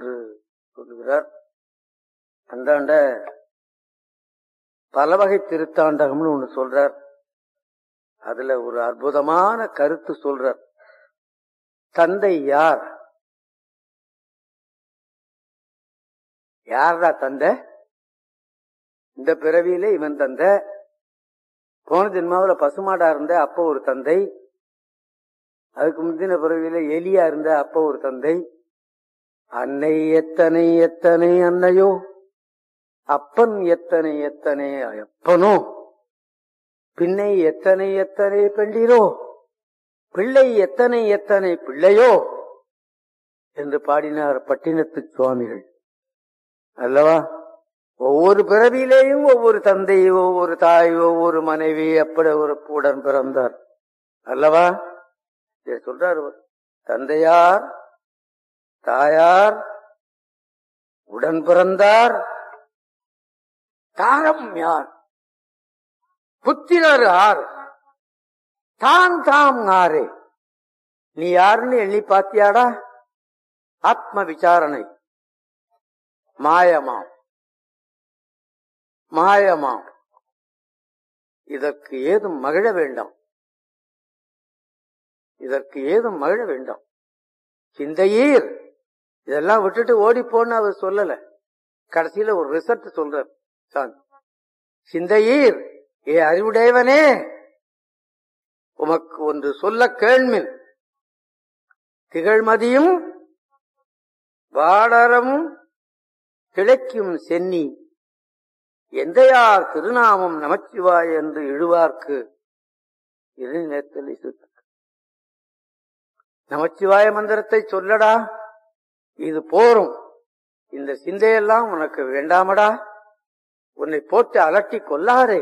என்று சொல்லுகிறார் அந்தாண்ட பல வகை திருத்தாண்டகம்னு ஒண்ணு சொல்றார் அதுல ஒரு அற்புதமான கருத்து சொல்றார் தந்தை யார் யாரா தந்தை இந்த பிறவியில இவன் தந்தை போன ஜென்மாவில பசுமாடா இருந்த அப்ப ஒரு தந்தை அதுக்கு முந்தின பிறவியில எலியா இருந்த அப்ப ஒரு தந்தை அன்னை எத்தனை எத்தனை அன்னையோ அப்பன் எத்தனை எத்தனை அப்பனோ பின்னை எத்தனை எத்தனை பெண்டிரோ பிள்ளை எத்தனை எத்தனை பிள்ளையோ என்று பாடினார் பட்டினத்து சுவாமிகள் அல்லவா ஒவ்வொரு பிறவியிலேயும் ஒவ்வொரு தந்தை ஒவ்வொரு தாய் ஒவ்வொரு மனைவி அப்படி ஒரு உடன் பிறந்தார் அல்லவா இதை சொல்றார் அவர். தந்தையார் தாயார் உடன் பிறந்தார் தாரம் யார் புத்திரர் ஆர் தான் தாம் ஆரே நீ யாருன்னு எண்ணி பாத்தியாடா ஆத்ம விசாரணை மாயமாம் மாயமாம் இதற்கு ஏதும் மகிழ வேண்டாம் இதற்கு ஏதும் மகிழ வேண்டாம் சிந்தையீர் இதெல்லாம் விட்டுட்டு ஓடி போன்னு அவர் சொல்லல கடைசியில ஒரு ரிசல்ட் சொல்றார் சாமி. சிந்தையீர் ஏ அறிவுடையவனே உமக்கு ஒன்று சொல்ல கேள்மின் திகழ்மதியும் வாடரமும் கிளைக்கும் சென்னி எந்தையார் திருநாமம் நமச்சிவாய் என்று இழுவார்க்கு இது நேர்த்தலை சுத்து நமச்சிவாய மந்திரத்தை சொல்லடா இது போரும் இந்த சிந்தையெல்லாம் உனக்கு வேண்டாமடா உன்னை போட்டு அலட்டி கொள்ளாதே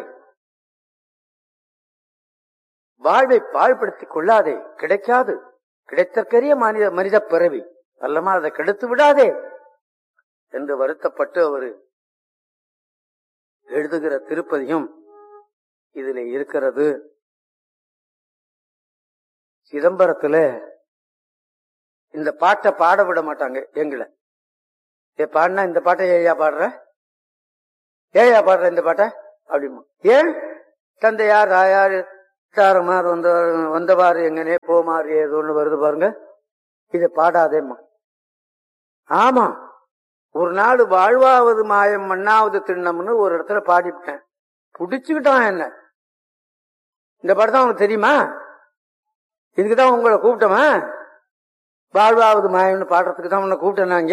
வாழ்வை பாழ்படுத்திக் கொள்ளாதே கிடைக்காது கிடைத்தற்கரிய மனித மனித பிறவி அல்லமா அதை கெடுத்து விடாதே என்று வருத்தப்பட்டு அவர் எழுதுகிற திருப்பதியும் இதுல இருக்கிறது சிதம்பரத்துல இந்த பாட்டை பாட விட மாட்டாங்க எங்களை ஏ பாடினா இந்த பாட்டை ஏயா பாடுற ஏயா பாடுற இந்த பாட்டை அப்படிமா ஏன் தந்தையார் தாயார் தாரமார் வந்த வந்தவாறு எங்கனே போமாறு ஏதோ ஒண்ணு வருது பாருங்க இதை பாடாதேம்மா ஆமா ஒரு நாள் வாழ்வாவது மாயம் மண்ணாவது திண்ணம்னு ஒரு இடத்துல பாடிவிட்டேன் புடிச்சுக்கிட்டான் என்ன இந்த பாட்டு தான் உனக்கு தெரியுமா இதுக்குதான் உங்களை கூப்பிட்டவன் வாழ்வாவது மாயம்னு பாடுறதுக்கு தான் உன்னை கூப்பிட்டேன் நாங்க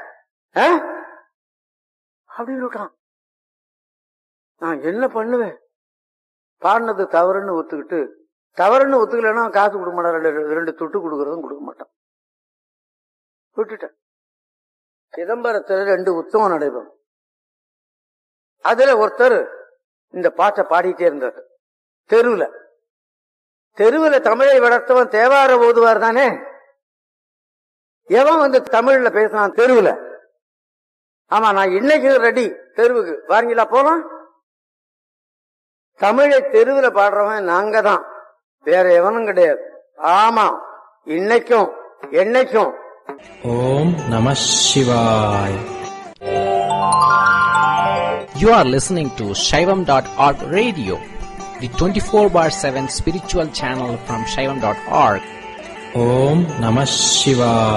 அப்படின்னு விட்டான் நான் என்ன பண்ணுவேன் பாடினது தவறுன்னு ஒத்துக்கிட்டு தவறுன்னு ஒத்துக்கலைன்னா காசு கொடுக்க மாட்டான் ரெண்டு ரெண்டு துட்டு கொடுக்கறதும் கொடுக்க மாட்டான் விட்டுட்டேன் சிதம்பரத்துல ரெண்டு உற்சவம் நடைபெறும் அதுல ஒருத்தர் இந்த பாட்டை பாடிட்டே இருந்தார் தெருவுல தெருவுல தமிழை வளர்த்தவன் தேவார ஓதுவார் தானே எவன் வந்து தமிழ்ல பேசினான் தெருவுல ஆமா நான் இன்னைக்கு ரெடி தெருவுக்கு வாரீங்களா போலாம் தமிழை தெருவுல பாடுறவன் நாங்க தான் வேற எவனும் கிடையாது ஆமா இன்னைக்கும் என்னைக்கும் ஓம் நம சிவாய் You are listening to Shaivam.org radio, the 24 bar 7 spiritual channel from Shaivam.org. Om Namah Shivaya.